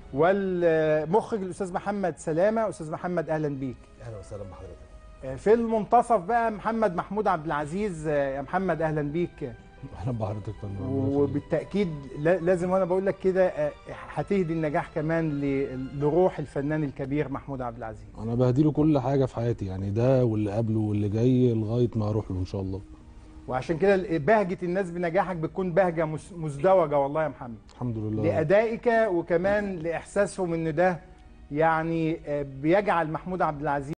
والمخرج الاستاذ محمد سلامه استاذ محمد اهلا بيك اهلا وسهلا بحضرتك في المنتصف بقى محمد محمود عبد العزيز يا محمد اهلا بيك اهلا بحضرتك يا فندم وبالتاكيد لا- لازم وانا بقول لك كده آه، هتهدي النجاح كمان ل- لروح الفنان الكبير محمود عبد العزيز انا بهديله كل حاجه في حياتي يعني ده واللي قبله واللي جاي لغايه ما اروح له ان شاء الله وعشان كده بهجه الناس بنجاحك بتكون بهجه مس- مزدوجه والله يا محمد الحمد لله لادائك وكمان لاحساسهم ان ده يعني آه، بيجعل محمود عبد العزيز